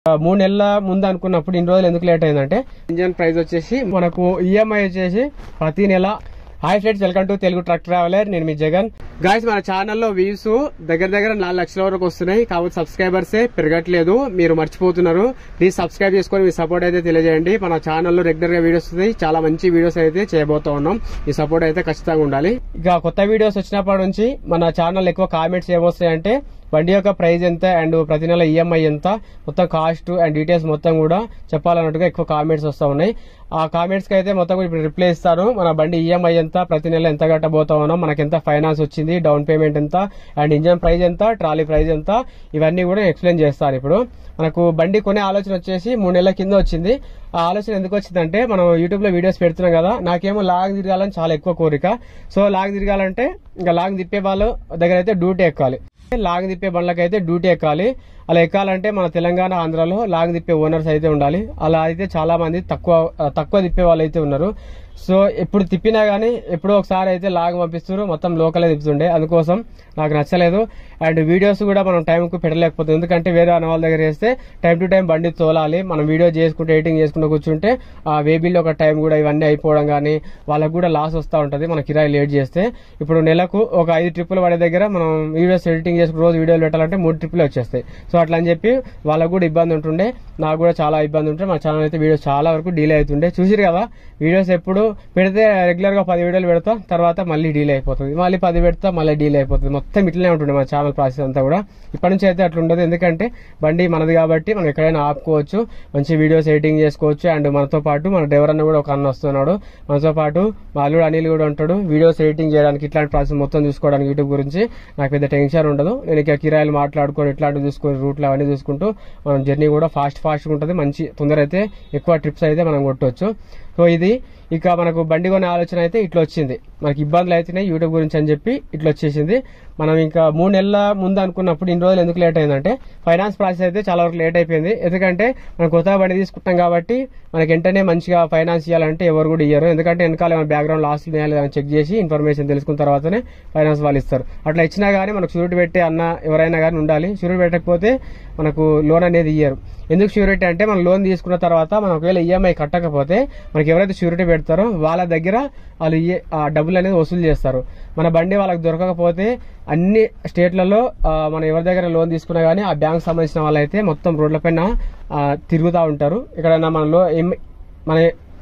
ఆ, మూడు నెలల ముందు అనుకున్నప్పుడు ఇన్ని రోజులు ఎందుకు లేట్ అయిందంటే ఇంజన్ ప్రైస్ వచ్చేసి మనకు ఈఎంఐ వచ్చేసి ప్రతి నెల hi friends welcome to Telugu truck traveller నేను మీ జగన్ గాయస్ మన ఛానల్లో వ్యూస్ దగ్గర దగ్గర నాలుగు లక్షల వరకు వస్తున్నాయి కాబట్టి సబ్స్క్రైబర్స్ పెరగట్లేదు మీరు మర్చిపోతున్నారు ప్లీజ్ సబ్స్క్రైబ్ చేసుకొని మీ సపోర్ట్ అయితే తెలియజేయండి మన ఛానల్లో రెగ్యులర్ గా వీడియోస్ వస్తాయి చాలా మంచి వీడియోస్ అయితే చేయబోతా ఉన్నాం ఈ సపోర్ట్ అయితే ఖచ్చితంగా ఉండాలి ఇక కొత్త వీడియోస్ వచ్చినప్పటి నుంచి మన ఛానల్ ఎక్కువ కామెంట్స్ ఏమొస్తాయంటే బండి యొక్క ప్రైస్ ఎంత అండ్ ప్రతి నెల ఈఎంఐ ఎంత మొత్తం కాస్ట్ అండ్ డీటెయిల్స్ మొత్తం కూడా చెప్పాలన్నట్టుగా ఎక్కువ కామెంట్స్ వస్తూ ఉన్నాయి ఆ కామెంట్స్ కి అయితే మొత్తం కూడా ఇప్పుడు రిప్లై ఇస్తారు మన బండి ఈఎంఐ ఎంత ప్రతి నెల ఎంత కట్టబోతా ఉన్నాం మనకి ఎంత ఫైనాన్స్ వచ్చింది డౌన్ పేమెంట్ ఎంత అండ్ ఇంజన్ ప్రైస్ ఎంత ట్రాలీ ప్రైస్ ఎంత ఇవన్నీ కూడా ఎక్స్ప్లెయిన్ చేస్తారు ఇప్పుడు మనకు బండి కొనే ఆలోచన వచ్చేసి మూడు నెలల కింద వచ్చింది ఆ ఆలోచన ఎందుకు వచ్చిందంటే మనం యూట్యూబ్ లో వీడియోస్ పెడుతున్నాం కదా నాకేమో లాగ్ తిరగాలని చాలా ఎక్కువ కోరిక సో లాగ్ తిరగాలంటే ఇంకా లాగ్ తిప్పే వాళ్ళ దగ్గర అయితే డ్యూటీ ఎక్కాలి లాగ్ తిప్పే బండ్లకైతే డ్యూటీ ఎక్కాలి అలా ఎక్కాలంటే మన తెలంగాణ ఆంధ్రాలో లాగ్ తిప్పే ఓనర్స్ అయితే ఉండాలి అలా అయితే చాలా మంది తక్కువ తక్కువ తిప్పే వాళ్ళు అయితే ఉన్నారు సో ఎప్పుడు తిప్పినా గానీ ఎప్పుడో ఒకసారి అయితే లాగ్ పంపిస్తారు మొత్తం లోకలే తిప్పుతుండే అందుకోసం నాకు నచ్చలేదు అండ్ వీడియోస్ కూడా మనం టైంకు పెట్టలేకపోతుంది ఎందుకంటే వేరే అన్న వాళ్ళ దగ్గర వేస్తే టైం టు టైం బండి తోలాలి మనం వీడియో చేసుకుంటే ఎడిటింగ్ చేసుకుంటూ కూర్చుంటే ఆ వేబీలో ఒక టైం కూడా ఇవన్నీ అయిపోవడం కానీ వాళ్ళకు కూడా లాస్ వస్తూ ఉంటుంది మన కిరాయి లేట్ చేస్తే ఇప్పుడు నెలకు ఒక ఐదు ట్రిప్పులు పడే దగ్గర మనం వీడియోస్ ఎడిటింగ్ చేసుకుని రోజు వీడియోలు పెట్టాలంటే మూడు ట్రిప్పులు వచ్చేస్తాయి సో అట్లా అని చెప్పి వాళ్ళకు కూడా ఇబ్బంది ఉంటుండే నాకు కూడా చాలా ఇబ్బంది ఉంటుండే మా ఛానల్ అయితే వీడియోస్ చాలా వరకు డిలే అవుతుండే చూసిరు కదా వీడియోస్ ఎప్పుడు పెడితే రెగ్యులర్ గా పది వీడియోలు పెడతా తర్వాత మళ్ళీ డీలే అయిపోతుంది మళ్ళీ పది పెడతా మళ్ళీ డీలే అయిపోతుంది మొత్తం ఇట్లనే ఉంటుండే మా ఛానల్ ప్రాసెస్ అంతా కూడా ఇప్పటి నుంచి అయితే అట్లా ఉండదు ఎందుకంటే బండి మనది కాబట్టి మనం ఎక్కడైనా ఆపుకోవచ్చు మంచి వీడియోస్ ఎడిటింగ్ చేసుకోవచ్చు అండ్ మనతో పాటు మన డ్రైవర్ అన్న కూడా ఒక అన్న వస్తున్నాడు మనతో పాటు మా అల్లుడు అనిల్ కూడా ఉంటాడు వీడియోస్ ఎడిటింగ్ చేయడానికి ఇట్లాంటి ప్రాసెస్ మొత్తం చూసుకోవడానికి యూట్యూబ్ గురించి నాకు పెద్ద టెన్షన్ ఉండదు నేను ఇక కిరాయిలు మాట్లాడుకొని ఇట్లాంటివి చూసుకొని రూట్లు అవన్నీ చూసుకుంటూ మనం జర్నీ కూడా ఫాస్ట్ ఫాస్ట్గా ఉంటుంది మంచి తొందర అయితే ఎక్కువ ట్రిప్స్ అయితే మనం కొట్టవచ్చు సో ఇది ఇక మనకు బండి కొనే ఆలోచన అయితే ఇట్లా వచ్చింది మనకి ఇబ్బందులు అవుతున్నాయి యూట్యూబ్ గురించి అని చెప్పి ఇట్లా వచ్చేసింది మనం ఇంకా మూడు నెలల ముందు అనుకున్నప్పుడు ఇన్ని రోజులు ఎందుకు లేట్ అయిందంటే ఫైనాన్స్ ప్రాసెస్ అయితే చాలా వరకు లేట్ అయిపోయింది ఎందుకంటే మనం కొత్తగా బండి తీసుకుంటాం కాబట్టి మనకి వెంటనే మంచిగా ఫైనాన్స్ ఇవ్వాలంటే ఎవరు కూడా ఇయ్యరు ఎందుకంటే వెనకాల మన బ్యాక్గ్రౌండ్ లాస్ చెక్ చేసి ఇన్ఫర్మేషన్ తెలుసుకున్న తర్వాతనే ఫైనాన్స్ వాళ్ళు ఇస్తారు అట్లా ఇచ్చినా గానీ మనకు షూరిటీ పెట్టే అన్న ఎవరైనా కానీ ఉండాలి షూరిటీ పెట్టకపోతే మనకు లోన్ అనేది ఇయ్యరు ఎందుకు షూరిటీ అంటే మనం లోన్ తీసుకున్న తర్వాత మనం ఒకవేళ ఈఎంఐ కట్టకపోతే మనకి ఎవరైతే షూరిటీ పెడతారో వాళ్ళ దగ్గర వాళ్ళు ఇయ్యే- ఆ డబ్బులు అనేది వసూలు చేస్తారు మన బండి వాళ్ళకి దొరకకపోతే అన్ని స్టేట్లలో ఆ, మనం ఎవరి దగ్గర లోన్ తీసుకున్నా గానీ ఆ బ్యాంక్ సంబంధించిన వాళ్ళైతే మొత్తం రోడ్లపైన ఆ, తిరుగుతూ ఉంటారు ఎక్కడైనా మన లో ఏం- మన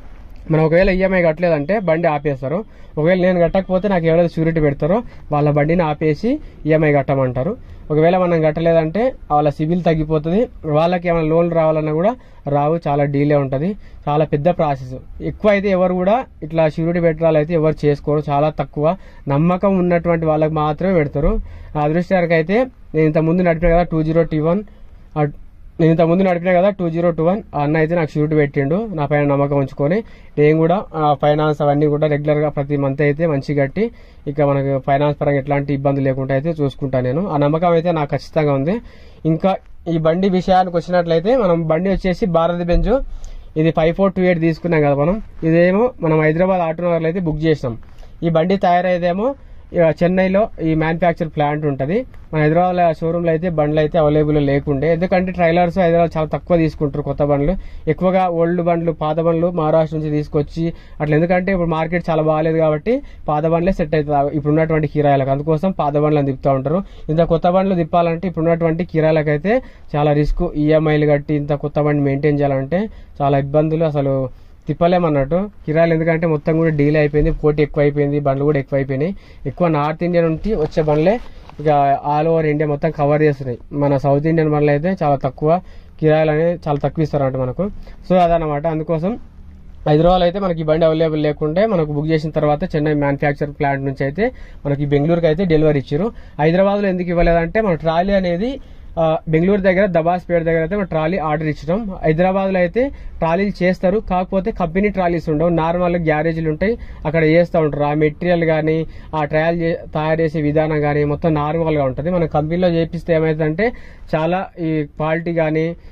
మనం ఒకవేళ ఈఎంఐ కట్టలేదంటే బండి ఆపేస్తారు ఒకవేళ నేను కట్టకపోతే నాకు ఎవరైతే షూరిటీ పెడతారో వాళ్ళ బండిని ఆపేసి ఈఎంఐ కట్టమంటారు ఒకవేళ మనం కట్టలేదంటే వాళ్ళ సిబిల్ తగ్గిపోతుంది వాళ్ళకి ఏమైనా లోన్ రావాలన్నా కూడా రావు చాలా డీలే ఉంటుంది చాలా పెద్ద ప్రాసెస్ ఎక్కువ అయితే ఎవరు కూడా ఇట్లా షూరిటీ పెట్టడాలు అయితే ఎవరు చేసుకోరు చాలా తక్కువ నమ్మకం ఉన్నటువంటి వాళ్ళకి మాత్రమే పెడతారు ఆ అదృష్టానికి అయితే నేను ఇంత ముందు నడిపిన కదా టూ జీరో టీ వన్ నేను ఇంత ముందు నడిపినా కదా టూ జీరో టూ వన్ అన్న అయితే నాకు షూట్ పెట్టిండు నా పైన నమ్మకం ఉంచుకొని నేను కూడా ఫైనాన్స్ అవన్నీ కూడా రెగ్యులర్ గా ప్రతి మంత్ అయితే మంచి కట్టి ఇక మనకు ఫైనాన్స్ పరంగా ఎట్లాంటి ఇబ్బంది లేకుండా అయితే చూసుకుంటా నేను ఆ నమ్మకం అయితే నాకు ఖచ్చితంగా ఉంది ఇంకా ఈ బండి విషయానికి వచ్చినట్లయితే మనం బండి వచ్చేసి భారత్ బెంజ్ ఇది ఫైవ్ ఫోర్ టూ ఎయిట్ తీసుకున్నాం కదా మనం ఇదేమో మనం హైదరాబాద్ ఆటోనగర్లో అయితే బుక్ చేసినాం ఈ బండి తయారయ్యేదేమో ఇక చెన్నైలో ఈ మ్యానుఫ్యాక్చర్ ప్లాంట్ ఉంటుంది మన హైదరాబాద్ షోరూమ్ లో అయితే బండ్లు అయితే అవైలబుల్ లేకుండే ఎందుకంటే ట్రైలర్స్ హైదరాబాద్ చాలా తక్కువ తీసుకుంటారు కొత్త బండ్లు ఎక్కువగా ఓల్డ్ బండ్లు పాత బండ్లు మహారాష్ట్ర నుంచి తీసుకొచ్చి అట్లా ఎందుకంటే ఇప్పుడు మార్కెట్ చాలా బాగాలేదు కాబట్టి పాత బండ్లే సెట్ అవుతుంది ఇప్పుడు ఉన్నటువంటి కిరాయిలకు అందుకోసం పాత బండ్లను తిప్పుతూ ఉంటారు ఇంత కొత్త బండ్లు తిప్పాలంటే ఇప్పుడు ఉన్నటువంటి కిరాయిలకు అయితే చాలా రిస్క్ ఈఎంఐలు కట్టి ఇంత కొత్త బండి మెయింటైన్ చేయాలంటే చాలా ఇబ్బందులు అసలు తిప్పలేమన్నట్టు కిరాయిలు ఎందుకంటే మొత్తం కూడా డీల్ అయిపోయింది పోటీ ఎక్కువ అయిపోయింది బండ్లు కూడా ఎక్కువ అయిపోయినాయి ఎక్కువ నార్త్ ఇండియా నుండి వచ్చే బండ్లే ఇక ఆల్ ఓవర్ ఇండియా మొత్తం కవర్ చేస్తున్నాయి మన సౌత్ ఇండియన్ బండ్లు అయితే చాలా తక్కువ కిరాయిలు అనేది చాలా తక్కువ ఇస్తారంట మనకు సో అదనమాట అందుకోసం హైదరాబాద్ అయితే మనకి ఈ బండి అవైలబుల్ లేకుంటే మనకు బుక్ చేసిన తర్వాత చెన్నై మ్యానుఫ్యాక్చర్ ప్లాంట్ నుంచి అయితే మనకి బెంగళూరుకి అయితే డెలివరీ ఇచ్చారు హైదరాబాద్ లో ఎందుకు ఇవ్వలేదంటే మన ట్రాలీ అనేది ఆ, బెంగళూరు దగ్గర దబాస్పేట దగ్గర అయితే మనం ట్రాలీ ఆర్డర్ ఇచ్చడం హైదరాబాద్ లో అయితే ట్రాలీలు చేస్తారు కాకపోతే కంపెనీ ట్రాలీస్ ఉండవు నార్మల్ గ్యారేజీలు ఉంటాయి అక్కడ చేస్తూ ఉంటారు ఆ మెటీరియల్ కానీ ఆ ట్రయల్ చే- తయారు చేసే విధానం కానీ మొత్తం నార్మల్ గా ఉంటుంది మన కంపెనీలో చేపిస్తే ఏమైందంటే చాలా ఈ క్వాలిటీ కానీ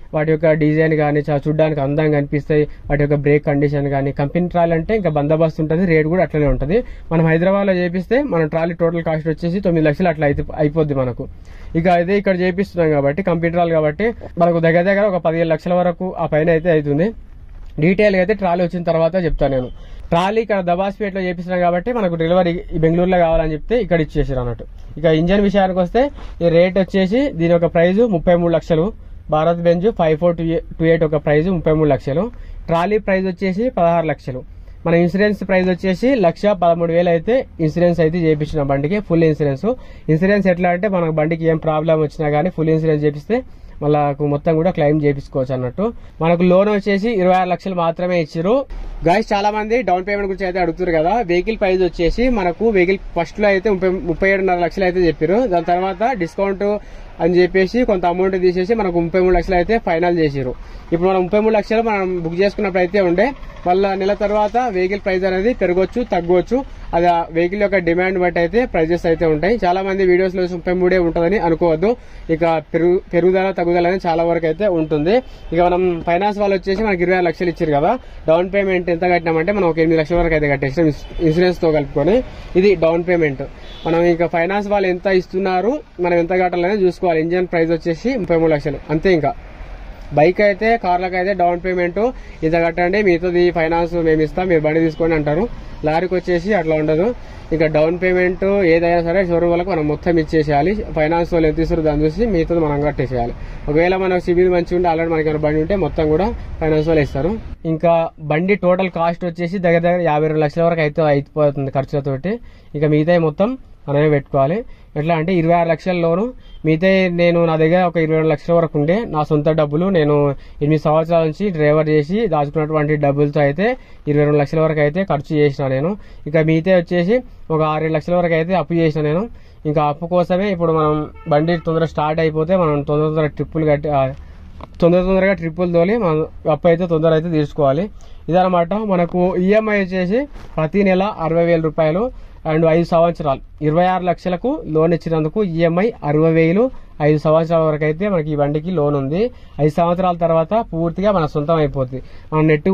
వాటి యొక్క డిజైన్ కానీ చాలా చూడడానికి అందంగా కనిపిస్తాయి వాటి యొక్క బ్రేక్ కండిషన్ కానీ కంపెనీ ట్రాలీ అంటే ఇంకా బందోబస్తు ఉంటుంది రేట్ కూడా అట్లనే ఉంటుంది మనం హైదరాబాద్లో చేపిస్తే మన ట్రాలీ టోటల్ కాస్ట్ వచ్చేసి తొమ్మిది లక్షలు అట్లా అయితే అయిపోద్ది మనకు ఇక అదే ఇక్కడ చేపిస్తున్నాం కాబట్టి కంపెనీ ట్రాలీ కాబట్టి మనకు దగ్గర దగ్గర ఒక పదిహేను లక్షల వరకు ఆ పైన అయితే అవుతుంది డీటెయిల్గా అయితే ట్రాలీ వచ్చిన తర్వాత చెప్తాను నేను ట్రాలీ ఇక్కడ దబాస్పేటలో చేపిస్తున్నాం కాబట్టి మనకు డెలివరీ ఈ బెంగళూరులో కావాలని చెప్తే ఇక్కడ ఇచ్చేసారు అన్నట్టు ఇక ఇంజన్ విషయానికి వస్తే ఈ రేట్ వచ్చేసి దీని యొక్క ప్రైస్ ముప్పై మూడు లక్షలు Bharat Benz five four two two eight ఒక ప్రైస్ ముప్పై మూడు లక్షలు ట్రాలీ ప్రైస్ వచ్చేసి పదహారు లక్షలు మన ఇన్సూరెన్స్ ప్రైస్ వచ్చేసి లక్ష పదమూడు వేలు అయితే ఇన్సూరెన్స్ అయితే చేయించిన బండికి ఫుల్ ఇన్సూరెన్స్ ఇన్సూరెన్స్ ఎట్లా అంటే మనకు బండికి ఏం ప్రాబ్లం వచ్చినా కానీ ఫుల్ ఇన్సూరెన్స్ చేపిస్తే మనకు మొత్తం కూడా క్లెయిమ్ చేపించుకోవచ్చు అన్నట్టు మనకు లోన్ వచ్చేసి ఇరవై ఆరు లక్షలు మాత్రమే ఇచ్చారు గాయస్ చాలా మంది డౌన్ పేమెంట్ గురించి అయితే అడుగుతారు కదా వెహికల్ ప్రైస్ వచ్చేసి మనకు వెహికల్ ఫస్ట్ లో అయితే ముప్పై ముప్పై ఏడున్నర లక్షలు అయితే చెప్పారు దాని తర్వాత డిస్కౌంట్ అని చెప్పేసి కొంత అమౌంట్ తీసేసి మనకు ముప్పై మూడు లక్షలు అయితే ఫైనల్ చేసారు ఇప్పుడు మనం ముప్పై మూడు లక్షలు మనం బుక్ చేసుకున్నప్పుడు అయితే ఉండే మళ్ళా నెల తర్వాత వెహికల్ ప్రైస్ అనేది పెరగవచ్చు తగ్గవచ్చు అది ఆ వెహికల్ యొక్క డిమాండ్ బట్టి అయితే ప్రైజెస్ అయితే ఉంటాయి చాలా మంది వీడియోస్ లో ముప్పై మూడే ఉంటుందని అనుకోవద్దు ఇక పెరుగు పెరుగుదల తగ్గుదల అనేది చాలా వరకు అయితే ఉంటుంది ఇక మనం ఫైనాన్స్ వాళ్ళు వచ్చేసి మనకి ఇరవై ఆరు లక్షలు ఇచ్చారు కదా డౌన్ పేమెంట్ ఎంత కట్టినామంటే మనం ఒక ఎనిమిది లక్షల వరకు అయితే కట్టేసాం ఇన్సూరెన్స్ తో కలుపుకొని ఇది డౌన్ పేమెంట్ మనం ఇంకా ఫైనాన్స్ వాళ్ళు ఎంత ఇస్తున్నారు మనం ఎంత కట్టాలనేది చూసుకోవాలి ఇంజన్ ప్రైస్ వచ్చేసి ముప్పై మూడు లక్షలు అంతే ఇంకా బైక్ అయితే కార్లకు అయితే డౌన్ పేమెంట్ ఇంత కట్టండి మీతోది ఫైనాన్స్ మేము ఇస్తాం మీరు బండి తీసుకోండి అంటారు లారీకి వచ్చేసి అట్లా ఉండదు ఇంకా డౌన్ పేమెంట్ ఏదైనా సరే షోరూమ్ వాళ్ళకి మనం మొత్తం ఇచ్చేసేయాలి ఫైనాన్స్ వాళ్ళు ఎంత ఇస్తారు దాన్ని చూసి మీతో మనం కట్టేసేయాలి ఒకవేళ మనకు సిబిల్ మంచిగా ఉంటే ఆల్రెడీ మనకి ఏమైనా బండి ఉంటే మొత్తం కూడా ఫైనాన్స్ వాళ్ళు ఇస్తారు ఇంకా బండి టోటల్ కాస్ట్ వచ్చేసి దగ్గర దగ్గర యాభై రెండు లక్షల వరకు అయితే అయిపోతుంది ఖర్చులతోటి ఇంకా మిగతా మొత్తం మనమే పెట్టుకోవాలి ఎట్లా అంటే ఇరవై ఆరు లక్షల లోను మిగతా నేను నా దగ్గర ఒక ఇరవై రెండు లక్షల వరకు ఉండే నా సొంత డబ్బులు నేను ఎనిమిది సంవత్సరాల నుంచి డ్రైవర్ చేసి దాచుకున్నటువంటి డబ్బులతో అయితే ఇరవై రెండు లక్షల వరకు అయితే ఖర్చు చేసిన నేను ఇక మిగతా వచ్చేసి ఒక ఆరేడు లక్షల వరకు అయితే అప్పు చేసిన నేను ఇంకా అప్పు కోసమే ఇప్పుడు మనం బండి తొందరగా స్టార్ట్ అయిపోతే మనం తొందర తొందర ట్రిప్పులు కట్టి ఆ, తొందర తొందరగా ట్రిప్పులు తోలి మనం అప్పు అయితే తొందర అయితే తీసుకోవాలి ఇదనమాట మనకు ఈఎంఐ వచ్చేసి ప్రతి నెల అరవై వేల రూపాయలు అండ్ ఐదు సంవత్సరాలు ఇరవై ఆరు లక్షలకు లోన్ ఇచ్చినందుకు ఈఎంఐ అరవై వేలు ఐదు సంవత్సరాల వరకు అయితే మనకి ఈ బండికి లోన్ ఉంది ఐదు సంవత్సరాల తర్వాత పూర్తిగా మన సొంతం అయిపోతుంది మన నెట్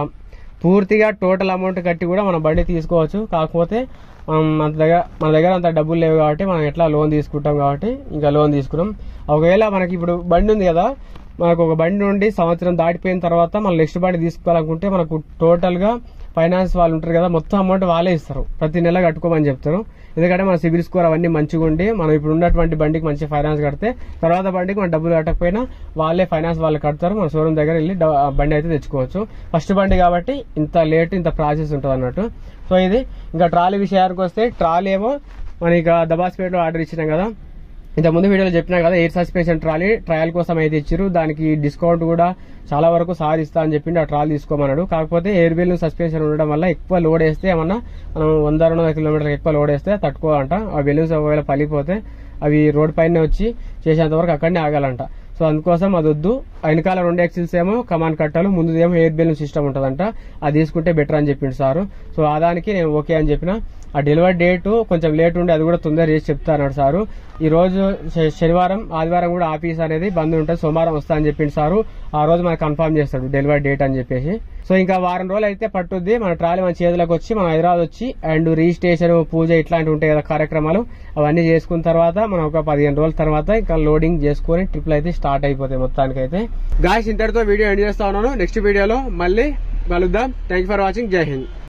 పూర్తిగా టోటల్ అమౌంట్ కట్టి కూడా మనం బండి తీసుకోవచ్చు కాకపోతే మనం మన దగ్గర మన దగ్గర అంత డబ్బులు లేవు కాబట్టి మనం ఎట్లా లోన్ తీసుకుంటాం కాబట్టి ఇంకా లోన్ తీసుకున్నాం ఒకవేళ మనకి ఇప్పుడు బండి ఉంది కదా మనకు ఒక బండి నుండి సంవత్సరం దాటిపోయిన తర్వాత మనం నెక్స్ట్ బండి తీసుకోవాలనుకుంటే మనకు టోటల్ గా ఫైనాన్స్ వాళ్ళు ఉంటారు కదా మొత్తం అమౌంట్ వాళ్ళే ఇస్తారు ప్రతి నెల కట్టుకోమని చెప్తారు ఎందుకంటే మన సిబిల్ స్కోర్ అవన్నీ మంచిగా ఉండి మనం ఇప్పుడు ఉన్నటువంటి బండికి మంచి ఫైనాన్స్ కడితే తర్వాత బండికి మనం డబ్బులు కట్టకపోయినా వాళ్ళే ఫైనాన్స్ వాళ్ళు కడతారు మన షోరూమ్ దగ్గర వెళ్ళి డ- ఆ బండి అయితే తెచ్చుకోవచ్చు ఫస్ట్ బండి కాబట్టి ఇంత లేట్ ఇంత ప్రాసెస్ ఉంటుంది అన్నట్టు సో ఇది ఇంకా ట్రాలీ విషయానికి వస్తే ట్రాలీ ఏమో మన ఇక దబాస్పేటలో ఆర్డర్ ఇచ్చినాం కదా ఇంత ముందు వీడియోలో చెప్పినా కదా ఎయిర్ సస్పెన్షన్ ట్రాలీ ట్రయల్ కోసం అయితే ఇచ్చారు దానికి డిస్కౌంట్ కూడా చాలా వరకు సార్ ఇస్తా అని చెప్పిండు ఆ ట్రాలీ తీసుకోమన్నాడు కాకపోతే ఎయిర్ బిల్ సస్పెన్షన్ ఉండడం వల్ల ఎక్కువ లోడ్ వేస్తే ఏమన్నా మనం వంద రెండు వందల కిలోమీటర్లకు ఎక్కువ లోడ్ వేస్తే తట్టుకోవాలంట ఆ బెలూన్స్ ఒకవేళ పలిపోతే అవి రోడ్ పైన వచ్చి చేసేంత వరకు అక్కడనే ఆగాలంట సో అందుకోసం అది వద్దు వెనకాల రెండు ఎక్సిల్స్ ఏమో కమాన్ కట్టాలు ముందు ఏమో ఎయిర్ బెలూన్ సిస్టమ్ ఉంటుందంట అది తీసుకుంటే బెటర్ అని చెప్పిండు సారు సో ఆ దానికి నేను ఓకే అని చెప్పిన ఆ డెలివరీ డేట్ కొంచెం లేట్ ఉండి అది కూడా తొందర చేసి చెప్తా అన్నాడు సారు ఈ రోజు శ- శనివారం ఆదివారం కూడా ఆఫీస్ అనేది బంద్ ఉంటుంది సోమవారం వస్తా అని చెప్పిండు సారు ఆ రోజు మనకు కన్ఫర్మ్ చేస్తాడు డెలివరీ డేట్ అని చెప్పేసి సో ఇంకా వారం రోజులు అయితే పట్టుద్ది మన ట్రాలీ మన చేతులకు వచ్చి మన హైదరాబాద్ వచ్చి అండ్ రిజిస్ట్రేషన్ పూజ ఇట్లాంటివి ఉంటాయి కదా కార్యక్రమాలు అవన్నీ చేసుకున్న తర్వాత మనం ఒక పదిహేను రోజుల తర్వాత ఇంకా లోడింగ్ చేసుకుని ట్రిప్లు అయితే స్టార్ట్ అయిపోతాయి మొత్తానికి అయితే గాయస్ ఇంతటితో వీడియో ఎండ్ చేస్తా ఉన్నాను నెక్స్ట్ వీడియోలో మళ్ళీ కలుద్దాం థ్యాంక్ ఫర్ వాచింగ్ జై హింద్